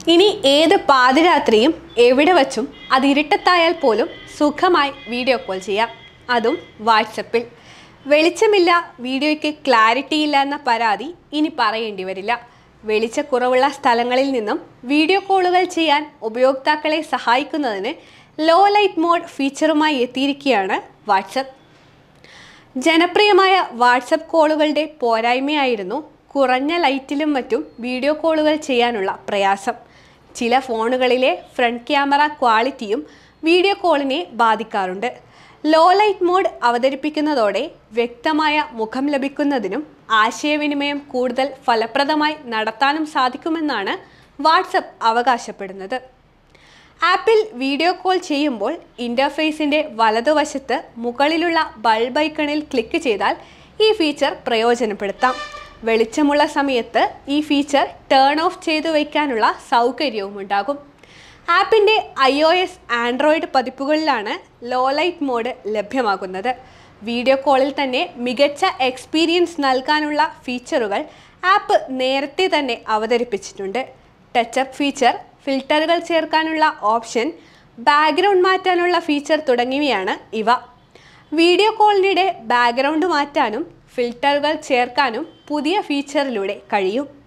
ഇനി ഏത് പാതിരാത്രിയും എവിടെ വച്ചും അത് ഇരുട്ടത്തായാൽ പോലും സുഖമായി വീഡിയോ കോൾ ചെയ്യാം അതും വാട്സപ്പിൽ വെളിച്ചമില്ല വീഡിയോയ്ക്ക് ക്ലാരിറ്റി ഇല്ല എന്ന പരാതി ഇനി പറയേണ്ടി വരില്ല വെളിച്ചക്കുറവുള്ള സ്ഥലങ്ങളിൽ നിന്നും വീഡിയോ കോളുകൾ ചെയ്യാൻ ഉപയോക്താക്കളെ സഹായിക്കുന്നതിന് ലോ ലൈറ്റ് മോഡ് ഫീച്ചറുമായി എത്തിയിരിക്കുകയാണ് വാട്സപ്പ് ജനപ്രിയമായ വാട്സപ്പ് കോളുകളുടെ പോരായ്മയായിരുന്നു കുറഞ്ഞ ലൈറ്റിലും മറ്റും വീഡിയോ കോളുകൾ ചെയ്യാനുള്ള പ്രയാസം ചില ഫോണുകളിലെ ഫ്രണ്ട് ക്യാമറ ക്വാളിറ്റിയും വീഡിയോ കോളിനെ ബാധിക്കാറുണ്ട് ലോ ലൈറ്റ് മോഡ് അവതരിപ്പിക്കുന്നതോടെ വ്യക്തമായ മുഖം ലഭിക്കുന്നതിനും ആശയവിനിമയം കൂടുതൽ ഫലപ്രദമായി നടത്താനും സാധിക്കുമെന്നാണ് വാട്സപ്പ് അവകാശപ്പെടുന്നത് ആപ്പിൽ വീഡിയോ കോൾ ചെയ്യുമ്പോൾ ഇൻ്റർഫേസിൻ്റെ വലതുവശത്ത് മുകളിലുള്ള ബൾബ് ഐക്കണിൽ ക്ലിക്ക് ചെയ്താൽ ഈ ഫീച്ചർ പ്രയോജനപ്പെടുത്താം വെളിച്ചമുള്ള സമയത്ത് ഈ ഫീച്ചർ ടേൺ ഓഫ് ചെയ്തു വയ്ക്കാനുള്ള സൗകര്യവും ഉണ്ടാകും ആപ്പിൻ്റെ ഐ ഒ എസ് ആൻഡ്രോയിഡ് പതിപ്പുകളിലാണ് ലോ ലൈറ്റ് മോഡ് ലഭ്യമാകുന്നത് വീഡിയോ കോളിൽ തന്നെ മികച്ച എക്സ്പീരിയൻസ് നൽകാനുള്ള ഫീച്ചറുകൾ ആപ്പ് നേരത്തെ തന്നെ അവതരിപ്പിച്ചിട്ടുണ്ട് ടച്ചപ്പ് ഫീച്ചർ ഫിൽറ്ററുകൾ ചേർക്കാനുള്ള ഓപ്ഷൻ ബാക്ക്ഗ്രൗണ്ട് മാറ്റാനുള്ള ഫീച്ചർ തുടങ്ങിയവയാണ് ഇവ വീഡിയോ കോളിനിടെ ബാക്ക്ഗ്രൗണ്ട് മാറ്റാനും ഫിൽറ്ററുകൾ ചേർക്കാനും പുതിയ ഫീച്ചറിലൂടെ കഴിയും